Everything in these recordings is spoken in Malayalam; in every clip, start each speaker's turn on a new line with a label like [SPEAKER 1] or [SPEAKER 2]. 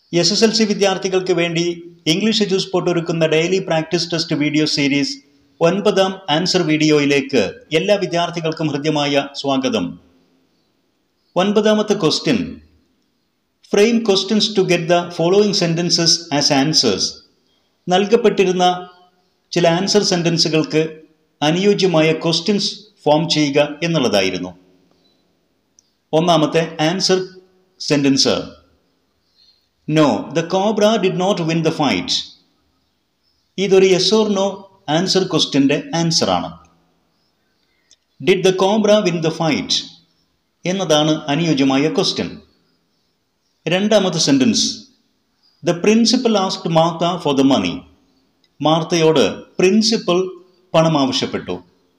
[SPEAKER 1] എസ് എസ് എൽ സി വിദ്യാർത്ഥികൾക്ക് വേണ്ടി ഇംഗ്ലീഷ് എജു സ്പോട്ട് ഒരുക്കുന്ന daily practice test video series ഒൻപതാം ആൻസർ വീഡിയോയിലേക്ക് എല്ലാ വിദ്യാർത്ഥികൾക്കും ഹൃദ്യമായ സ്വാഗതം ഒൻപതാമത്തെ question frame questions to get the following sentences as answers നൽകപ്പെട്ടിരുന്ന ചില ആൻസർ സെൻറ്റൻസുകൾക്ക് അനുയോജ്യമായ ക്വസ്റ്റ്യൻസ് ഫോം ചെയ്യുക എന്നുള്ളതായിരുന്നു ഒന്നാമത്തെ answer sentence no the cobra did not win the fight ഇതൊരു യെസ് ഓർ നോ ആൻസർ ക്വസ്റ്റ്യൻ്റെ ആൻസറാണ് did the cobra win the fight എന്നതാണ് അനുയോജ്യമായ ക്വസ്റ്റ്യൻ രണ്ടാമത്തെ sentence the principal asked Martha for the money മാർത്തയോട് പ്രിൻസിപ്പൽ പണം ആവശ്യപ്പെട്ടു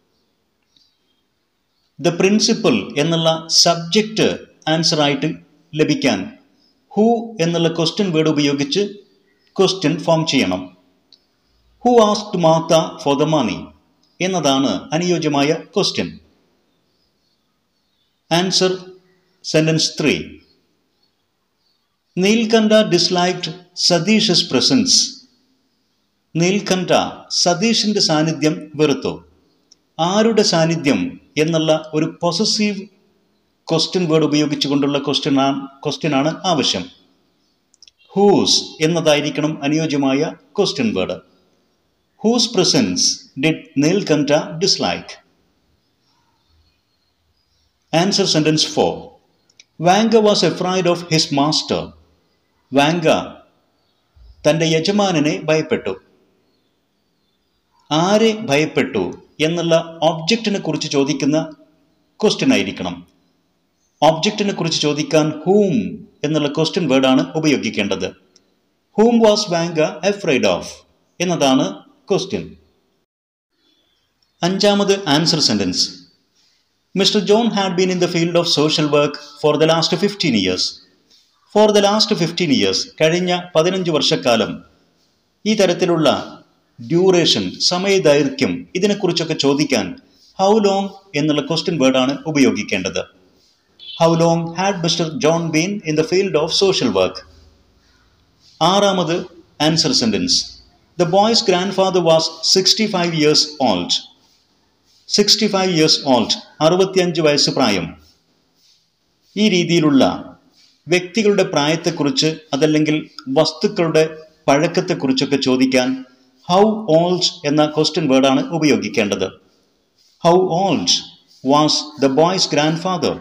[SPEAKER 1] ദ പ്രിൻസിപ്പൽ എന്നുള്ള സബ്ജക്റ്റ് ആൻസറായിട്ട് ലഭിക്കാൻ ഹൂ എന്നുള്ള ക്വസ്റ്റ്യൻ വേർഡ് ഉപയോഗിച്ച് ക്വസ്റ്റ്യൻ ഫോം ചെയ്യണം who asked Martha for the money എന്നതാണ് അനുയോജ്യമായ question answer sentence three Neelkanth disliked Satish's presence Neelkanth സതീഷിൻ്റെ സാന്നിധ്യം വെറുത്തു ആരുടെ സാന്നിധ്യം എന്നുള്ള ഒരു പൊസസീവ് ക്വസ്റ്റ്യൻ വേർഡ് ഉപയോഗിച്ചുകൊണ്ടുള്ള ക്വസ്റ്റ്യൻ ക്വസ്റ്റ്യനാണ് ആവശ്യം ഹൂസ് എന്നതായിരിക്കണം അനുയോജ്യമായ question word whose presence did Neelkanth dislike answer sentence four Vanka was afraid of his master Vanka തൻ്റെ യജമാനനെ ഭയപ്പെട്ടു ആരെ ഭയപ്പെട്ടു എന്നുള്ള ഒബ്ജക്റ്റിനെ കുറിച്ച് ചോദിക്കുന്ന ക്വസ്റ്റ്യൻ ആയിരിക്കണം ഒബ്ജക്റ്റിനെ കുറിച്ച് ചോദിക്കാൻ ഹൂം എന്നുള്ള ക്വസ്റ്റ്യൻ വേർഡാണ് ഉപയോഗിക്കേണ്ടത് whom was Vanka afraid of എന്നതാണ് ക്വസ്റ്റ്യൻ അഞ്ചാമത് answer sentence mister John had been in the field of social work for the last fifteen years for the last fifteen years കഴിഞ്ഞ പതിനഞ്ച് വർഷക്കാലം ഈ തരത്തിലുള്ള ഡ്യൂറേഷൻ സമയദൈർഘ്യം ഇതിനെക്കുറിച്ചൊക്കെ ചോദിക്കാൻ ഹൗ ലോങ് എന്നുള്ള ക്വസ്റ്റ്യൻ വേർഡാണ് ഉപയോഗിക്കേണ്ടത് how long had mister John been in the field of social work ആറാമത് answer sentence the boy's grandfather was sixty five years old sixty five years old അറുപത്തിയഞ്ച് വയസ്സ് പ്രായം ഈ രീതിയിലുള്ള വ്യക്തികളുടെ പ്രായത്തെക്കുറിച്ച് അതല്ലെങ്കിൽ വസ്തുക്കളുടെ പഴക്കത്തെക്കുറിച്ചൊക്കെ ചോദിക്കാൻ ഹൗ ഓൾഡ് എന്ന ക്വസ്റ്റ്യൻ വേർഡാണ് ഉപയോഗിക്കേണ്ടത് how old was the boy's grandfather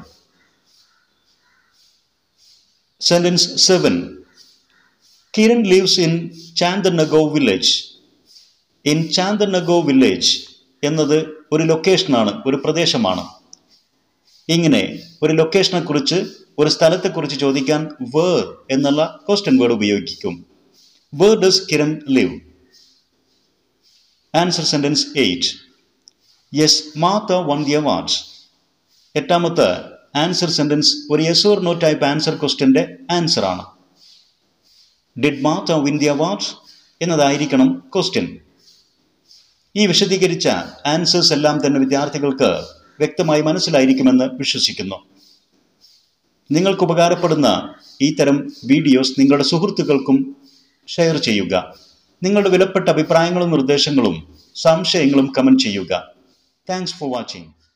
[SPEAKER 1] sentence seven Kiran lives in Chandanagar village in Chandanagar village എന്നത് ഒരു ലൊക്കേഷനാണ് ഒരു പ്രദേശമാണ് ഇങ്ങനെ ഒരു ലൊക്കേഷനെ കുറിച്ച് ഒരു സ്ഥലത്തെക്കുറിച്ച് ചോദിക്കാൻ വേർ എന്നുള്ള ക്വസ്റ്റ്യൻ വേർഡ് ഉപയോഗിക്കും where does Kiran live answer sentence eight yes Martha won the awards എട്ടാമത്തെ ആൻസർ സെൻറ്റൻസ് ഒരു yes or no type answer ക്വസ്റ്റ്യൻ്റെ ആൻസർ ആണ് did Martha win the awards എന്നതായിരിക്കണം ക്വസ്റ്റ്യൻ ഈ വിശദീകരിച്ച ആൻസേഴ്സ് എല്ലാം തന്നെ വിദ്യാർത്ഥികൾക്ക് വ്യക്തമായി മനസ്സിലായിരിക്കുമെന്ന് വിശ്വസിക്കുന്നു നിങ്ങൾക്ക് ഉപകാരപ്പെടുന്ന ഈ തരം വീഡിയോസ് നിങ്ങളുടെ സുഹൃത്തുക്കൾക്കും ഷെയർ ചെയ്യുക നിങ്ങളുടെ വിലപ്പെട്ട അഭിപ്രായങ്ങളും നിർദ്ദേശങ്ങളും സംശയങ്ങളും കമൻറ്റ് ചെയ്യുക താങ്ക്സ് ഫോർ വാച്ചിങ്